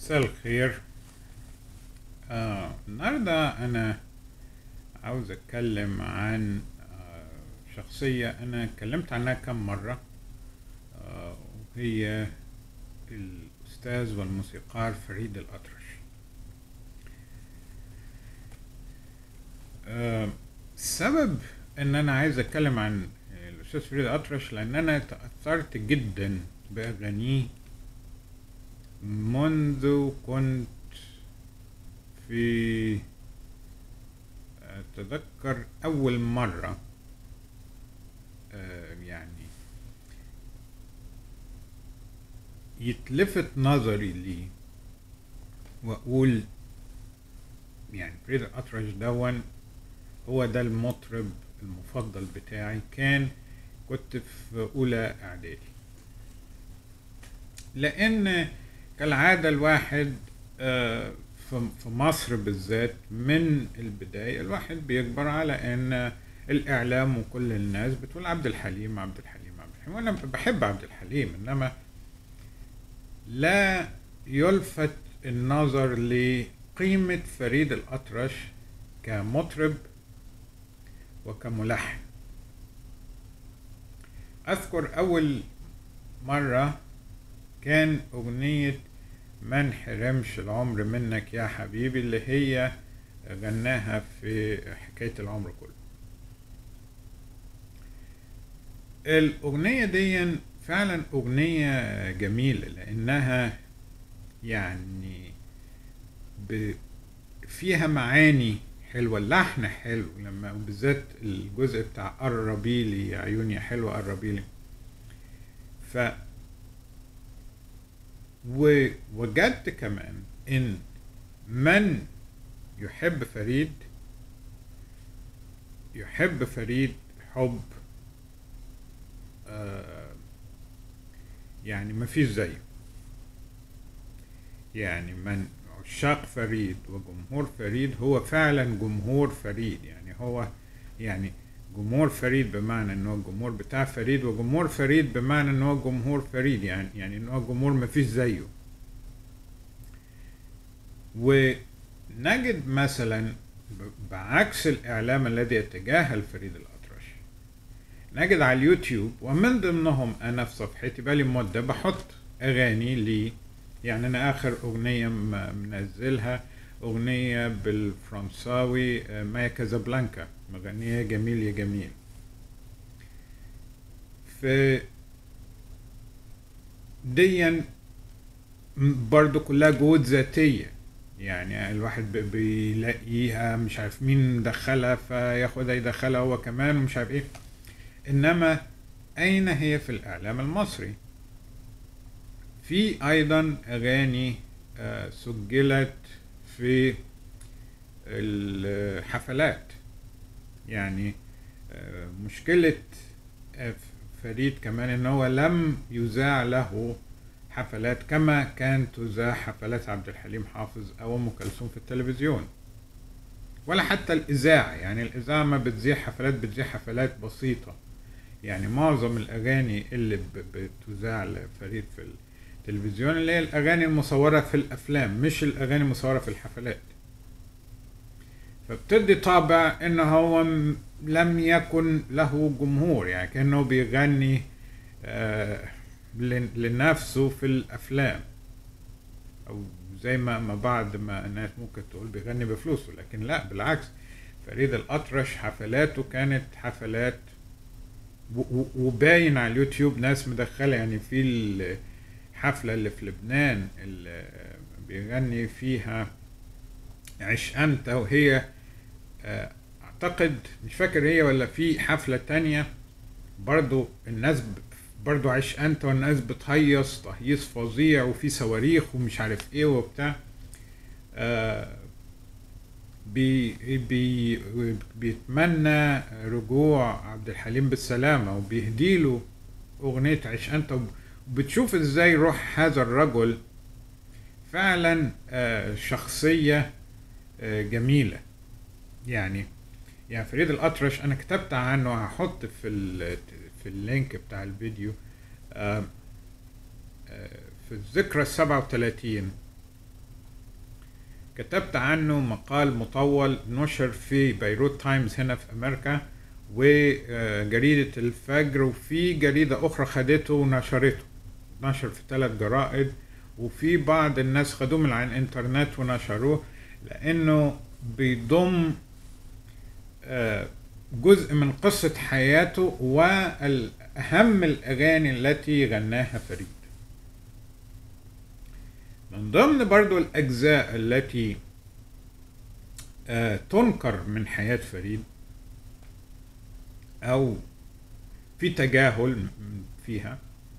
مساء الخير آه النهاردة أنا عاوز أتكلم عن آه شخصية أنا اتكلمت عنها كم مرة آه وهي الأستاذ والموسيقار فريد الأطرش آه السبب إن أنا عايز أتكلم عن الأستاذ فريد الأطرش لأن أنا تأثرت جدا بأغانيه منذ كنت في أتذكر أول مرة آه، يعني يتلفت نظري لي وأقول يعني فريد الأطرش دون هو ده المطرب المفضل بتاعي كان كنت في أولى إعدادي لأن كالعادة الواحد آه، في في مصر بالذات من البداية الواحد بيكبر على ان الاعلام وكل الناس بتقول عبد الحليم عبد الحليم عبد الحليم وانا بحب عبد الحليم انما لا يلفت النظر لقيمة فريد الأطرش كمطرب وكملحن أذكر أول مرة كان أغنية ما انحرمش العمر منك يا حبيبي اللي هي غناها في حكاية العمر كله الأغنية دي فعلا أغنية جميلة لأنها يعني ب... فيها معاني حلوة اللحن حلو لما بالذات الجزء بتاع قربي لي يا عيوني حلوة قربي لي ف ووجدت كمان ان من يحب فريد يحب فريد حب آه يعني ما فيش زيه يعني من عشاق فريد وجمهور فريد هو فعلا جمهور فريد يعني هو يعني جمهور فريد بمعنى ان هو الجمهور بتاع فريد وجمهور فريد بمعنى ان هو جمهور فريد يعني يعني ان هو جمهور ما فيش زيه ونجد مثلا بعكس الاعلام الذي يتجاهل فريد الاطرش نجد على اليوتيوب ومن ضمنهم انا في صفحتي بقالي مده بحط اغاني لي يعني انا اخر اغنيه منزلها اغنيه بالفرنساوي مايا كازابلانكا مغنية جميل يا جميل في ديا برضو كلها جهود ذاتية يعني الواحد بيلاقيها مش عارف مين مدخلها فياخدها يدخلها هو كمان ومش عارف ايه انما اين هي في الاعلام المصري في ايضا اغاني سجلت في الحفلات يعني مشكلة فريد كمان ان هو لم يذاع له حفلات كما كان تذاع حفلات عبد الحليم حافظ او ام كلثوم في التلفزيون ولا حتى الاذاعة يعني الاذاعة ما بتذيع حفلات بتذيع حفلات بسيطة يعني معظم الاغاني اللي بتذاع لفريد في التلفزيون اللي هي الاغاني المصورة في الافلام مش الاغاني المصورة في الحفلات فبتدي طابع ان هو لم يكن له جمهور يعني كانه بيغني آه لنفسه في الافلام او زي ما ما بعض ما الناس ممكن تقول بيغني بفلوسه لكن لا بالعكس فريد الاطرش حفلاته كانت حفلات وباين على اليوتيوب ناس مدخله يعني في الحفله اللي في لبنان اللي بيغني فيها عش انت وهي اعتقد مش فاكر هي ولا في حفلة تانية برضو الناس برضو عش انت والناس بتهيص تهيص فظيع وفي صواريخ ومش عارف ايه وبتاع بي بي بيتمنى رجوع عبد الحليم بالسلامة وبيهديله أغنية عش أنت وبتشوف ازاي روح هذا الرجل فعلا شخصية جميلة يعني يعني فريد الأطرش أنا كتبت عنه هحط في في اللينك بتاع الفيديو في الذكرى السبعة وتلاتين كتبت عنه مقال مطول نشر في بيروت تايمز هنا في امريكا وجريدة الفجر وفي جريدة أخرى خدته ونشرته نشر في ثلاث جرائد وفي بعض الناس خدوه من على الانترنت ونشروه لأنه بيضم آه، جزء من قصة حياته وأهم الأغاني التي غناها فريد من ضمن برضو الأجزاء التي آه، تنكر من حياة فريد أو في تجاهل فيها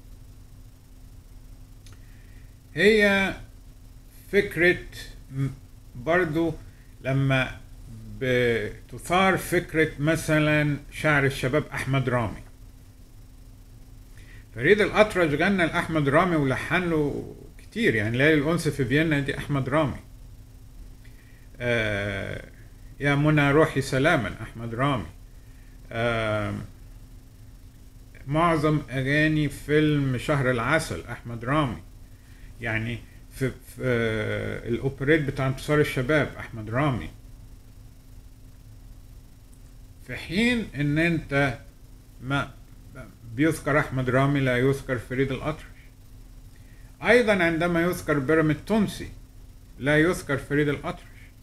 هي فكرة م- برضو لما بتثار فكرة مثلا شاعر الشباب أحمد رامي فريد الأطرش غنى لأحمد رامي ولحن له كتير يعني ليالي الأنس في فيينا دي أحمد رامي آه يا منى روحي سلاما أحمد رامي آه معظم أغاني فيلم شهر العسل أحمد رامي يعني في, في آه الأوبريت بتاع انتصار الشباب أحمد رامي في حين ان انت ما بيذكر احمد رامي لا يذكر فريد الاطرش ايضا عندما يذكر بيرم التونسي لا يذكر فريد الاطرش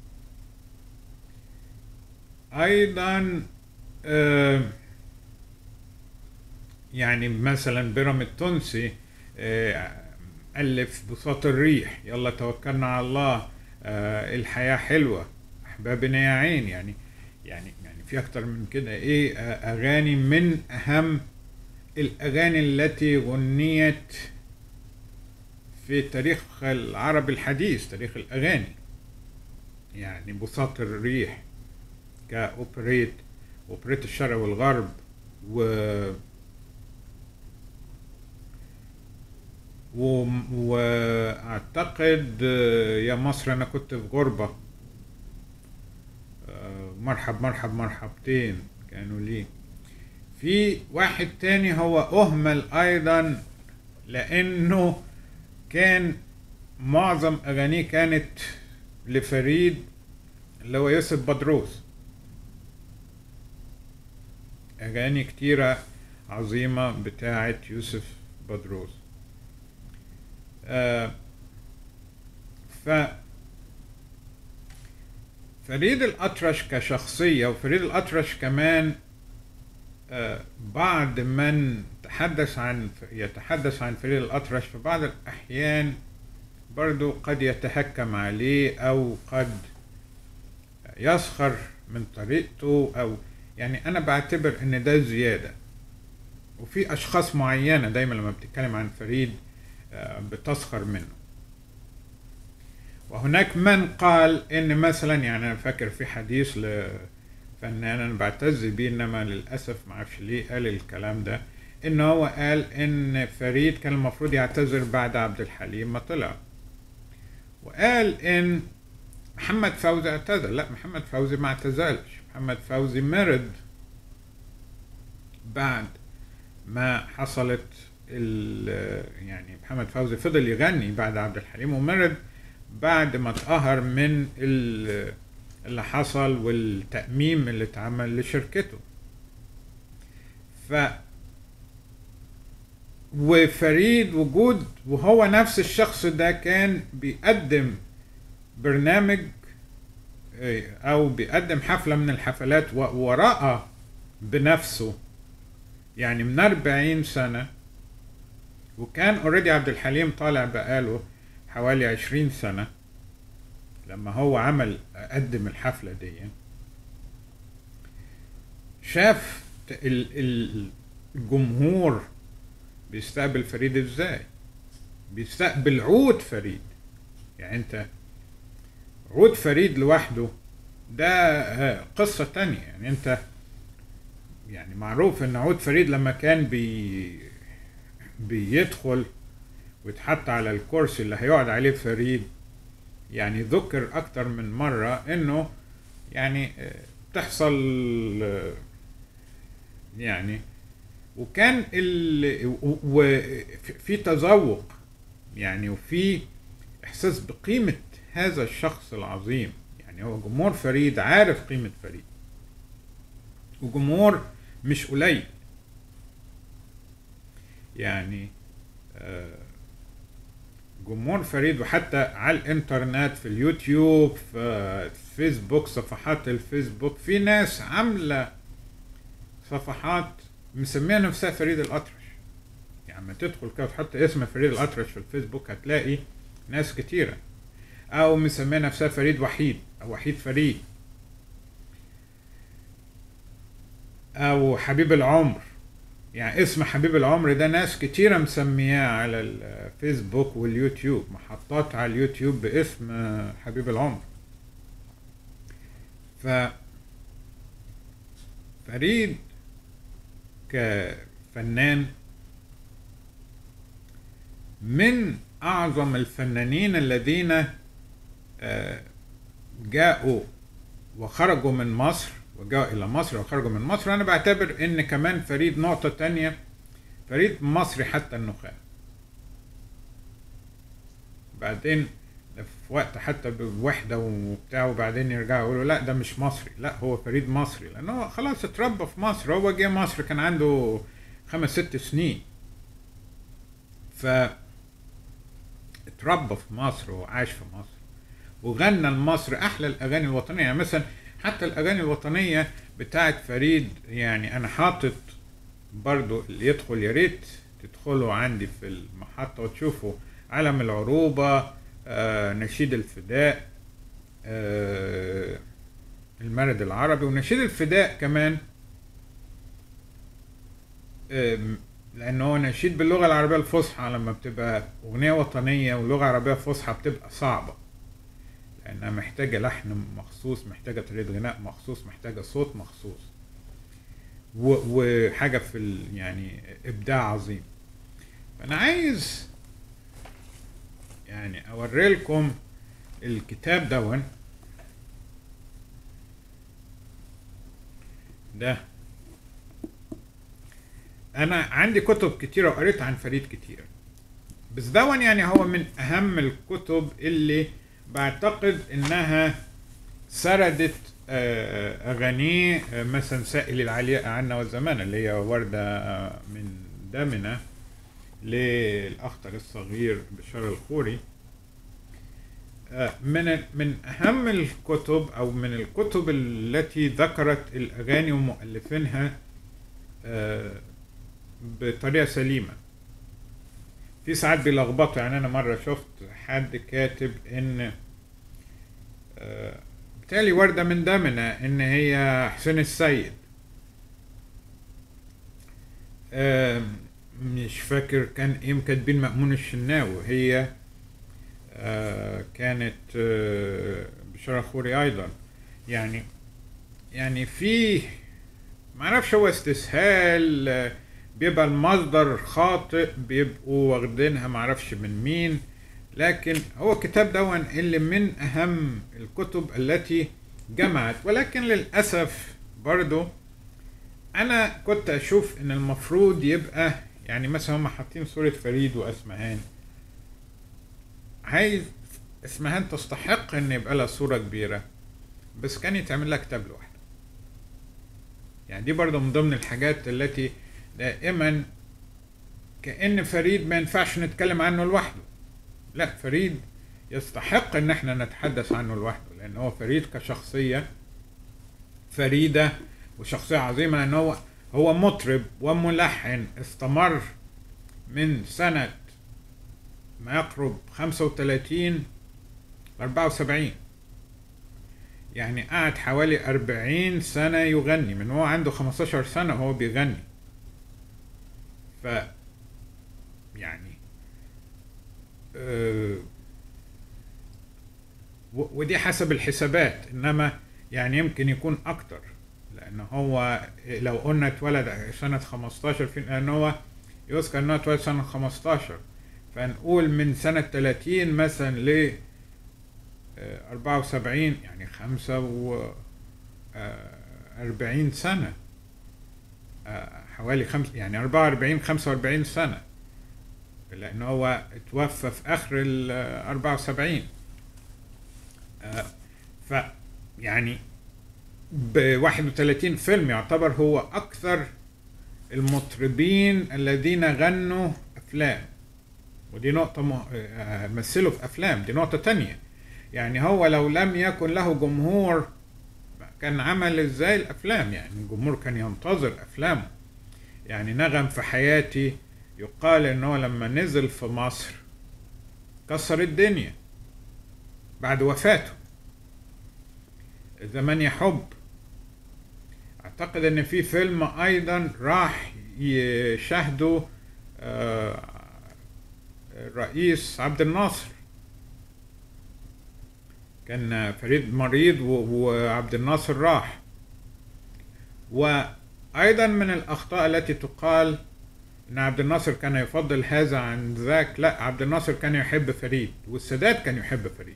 ايضا آه يعني مثلا بيرم التونسي آه الف بساط الريح يلا توكلنا على الله آه الحياه حلوه احبابنا يا عين يعني يعني يعني في اكتر من كده ايه آه، اغاني من اهم الاغاني التي غنيت في تاريخ العرب الحديث تاريخ الاغاني يعني بساط الريح كاوبريت اوبريت الشرق والغرب و و- واعتقد آه، يا مصر انا كنت في غربه آه، مرحب مرحب مرحبتين كانوا ليه في واحد تاني هو أهمل أيضا لأنه كان معظم أغانيه كانت لفريد اللي هو يوسف بدروس أغاني كتيرة عظيمة بتاعة يوسف بدروس آه ف فريد الأطرش كشخصية وفريد الأطرش كمان آه، بعد من تحدث عن يتحدث عن فريد الأطرش في بعض الأحيان برضو قد يتهكم عليه أو قد يسخر من طريقته أو يعني أنا بعتبر إن ده زيادة وفي أشخاص معينة دايما لما بتتكلم عن فريد آه، بتسخر منه وهناك من قال ان مثلا يعني انا فاكر في حديث لفنان انا بعتز بيه انما للاسف ما اعرفش ليه قال الكلام ده ان هو قال ان فريد كان المفروض يعتذر بعد عبد الحليم ما طلع وقال ان محمد فوزي اعتذر لا محمد فوزي ما اعتزلش محمد فوزي مرض بعد ما حصلت ال- يعني محمد فوزي فضل يغني بعد عبد الحليم ومرض بعد ما اتقهر من ال- اللي حصل والتأميم اللي اتعمل لشركته ف وفريد وجود وهو نفس الشخص ده كان بيقدم برنامج إيه، او بيقدم حفلة من الحفلات و- ورأى بنفسه يعني من 40 سنة وكان اوريدي عبد الحليم طالع بقاله حوالي 20 سنة لما هو عمل قدم الحفلة دي شاف ال- ال- الجمهور بيستقبل فريد ازاي بيستقبل عود فريد يعني انت عود فريد لوحده ده آه، قصة تانية يعني انت يعني معروف ان عود فريد لما كان بي بيدخل ويتحط على الكرسي اللي هيقعد عليه فريد يعني ذكر اكتر من مرة انه يعني آه، تحصل آه، يعني وكان ال و- و- في تذوق يعني وفي احساس بقيمة هذا الشخص العظيم يعني هو جمهور فريد عارف قيمة فريد وجمهور مش قليل يعني آه، جمهور فريد وحتى على الانترنت في اليوتيوب في فيسبوك صفحات الفيسبوك في ناس عاملة صفحات مسميها نفسها فريد الأطرش يعني لما تدخل كده وتحط اسم فريد الأطرش في الفيسبوك هتلاقي ناس كتيرة أو مسميها نفسها فريد وحيد أو وحيد فريد أو حبيب العمر يعني اسم حبيب العمر ده ناس كتيرة مسمياه على الفيسبوك واليوتيوب محطات على اليوتيوب باسم حبيب العمر ف فريد كفنان من أعظم الفنانين الذين آه، جاءوا وخرجوا من مصر وجاءوا إلى مصر وخرجوا من مصر أنا بعتبر إن كمان فريد نقطة تانية فريد مصري حتى النخاع بعدين في وقت حتى بوحدة وبتاع وبعدين يرجعوا يقولوا لا ده مش مصري لا هو فريد مصري لأنه هو خلاص اتربى في مصر هو جه مصر كان عنده خمس ست سنين ف اتربى في مصر وعاش في مصر وغنى لمصر احلى الاغاني الوطنيه يعني مثلا حتى الاغاني الوطنيه بتاعت فريد يعني انا حاطط برضو اللي يدخل يا ريت تدخلوا عندي في المحطه وتشوفوا علم العروبه آه نشيد الفداء آه المرد العربي ونشيد الفداء كمان آم، لأن هو نشيد باللغة العربية الفصحى لما بتبقى أغنية وطنية ولغة عربية فصحى بتبقى صعبة لأنها محتاجة لحن مخصوص محتاجة طريقة غناء مخصوص محتاجة صوت مخصوص و- وحاجة في ال- يعني إبداع عظيم فأنا عايز يعني أوري لكم الكتاب دون ده انا عندي كتب كتيره وقريت عن فريد كتير بس دون يعني هو من اهم الكتب اللي بعتقد انها سردت آه، اغانيه آه، مثلا سائل العلياء عنا والزمان اللي هي ورده آه، من دمنه للاخطر الصغير بشار الخوري آه، من من اهم الكتب او من الكتب التي ذكرت الاغاني ومؤلفينها آه، بطريقه سليمه في ساعات بيلخبطوا يعني انا مره شفت حد كاتب ان آه، بالتالي ورده من دمنا ان هي حسين السيد آه، مش فاكر كان ايه كاتبين مأمون الشناوي هي آه، كانت آه، بشارة خوري ايضا يعني يعني في معرفش هو استسهال آه، بيبقى المصدر خاطئ بيبقوا واخدينها معرفش من مين لكن هو الكتاب دون اللي من اهم الكتب التي جمعت ولكن للاسف برضو انا كنت اشوف ان المفروض يبقى يعني مثلا هم حاطين صورة فريد واسمهان عايز اسمهان تستحق ان يبقى لها صورة كبيرة بس كان يتعمل لها كتاب لوحده يعني دي برضو من ضمن الحاجات التي دائما كأن فريد ما ينفعش نتكلم عنه لوحده لا فريد يستحق ان احنا نتحدث عنه لوحده لان هو فريد كشخصية فريدة وشخصية عظيمة لان هو هو مطرب وملحن استمر من سنة ما يقرب 35 74 يعني قعد حوالي 40 سنة يغني من هو عنده 15 سنة وهو بيغني ف يعني آه، و- ودي حسب الحسابات انما يعني يمكن يكون اكتر لان هو لو قلنا اتولد سنة 15 في لان هو يذكر انه اتولد سنة 15 فنقول من سنة 30 مثلا ل آه، 74 يعني خمسة و آه، 40 سنة آه، حوالي خمس يعني 44 45 سنة لأن هو اتوفى في آخر ال 74 آه، ف يعني ب 31 فيلم يعتبر هو اكثر المطربين الذين غنوا افلام ودي نقطة مه... آه، مثلوا في افلام دي نقطة تانية يعني هو لو لم يكن له جمهور كان عمل ازاي الافلام يعني الجمهور كان ينتظر افلامه يعني نغم في حياتي يقال ان هو لما نزل في مصر كسر الدنيا بعد وفاته زمان يحب اعتقد ان في فيلم ايضا راح يشاهده آه، الرئيس عبد الناصر كان فريد مريض و- وعبد الناصر راح وايضا من الاخطاء التي تقال ان عبد الناصر كان يفضل هذا عن ذاك لا عبد الناصر كان يحب فريد والسادات كان يحب فريد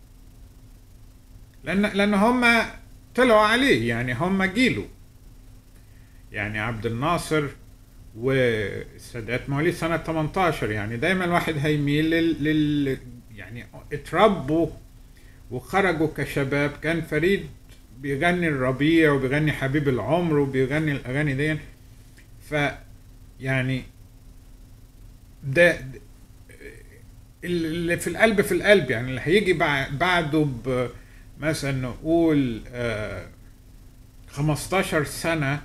لان لان هم طلعوا عليه يعني هم جيله يعني عبد الناصر والسادات مواليد سنة 18 يعني دايما الواحد هيميل لل, لل يعني اتربوا وخرجوا كشباب كان فريد بيغني الربيع وبيغني حبيب العمر وبيغني الاغاني دي ف يعني ده ده- اللي في القلب في القلب يعني اللي هيجي بع- بعده ب مثلا نقول آه، 15 سنة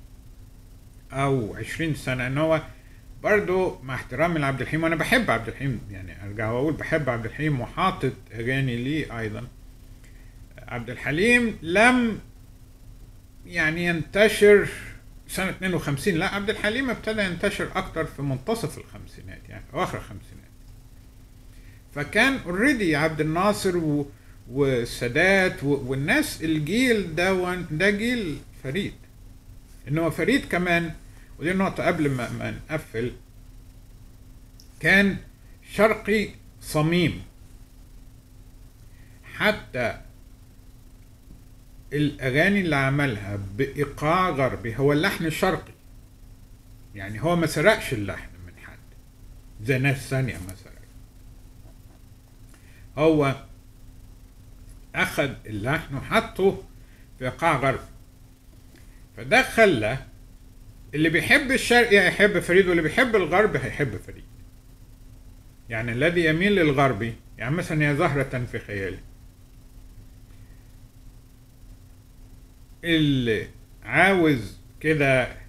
أو 20 سنة إن هو برضه مع احترامي لعبد الحليم وأنا بحب عبد الحليم يعني أرجع وأقول بحب عبد الحليم وحاطط أغاني ليه أيضا عبد الحليم لم يعني ينتشر سنة 52 لا عبد الحليم ابتدى ينتشر أكتر في منتصف الخمسينات يعني أواخر الخمسينات فكان اوريدي عبد الناصر و... والسادات و... والناس الجيل ده ده جيل فريد انما فريد كمان ودي النقطة قبل ما, ما نقفل كان شرقي صميم حتى الأغاني اللي عملها بإيقاع غربي هو اللحن شرقي يعني هو ما سرقش اللحن من حد زي ناس ثانية ما سرق هو أخذ اللحن وحطه في إيقاع غربي فده خلى اللي بيحب الشرق هيحب فريد واللي بيحب الغرب هيحب فريد يعني الذي يميل للغربي يعني مثلا يا زهرة في خيالي اللي عاوز كده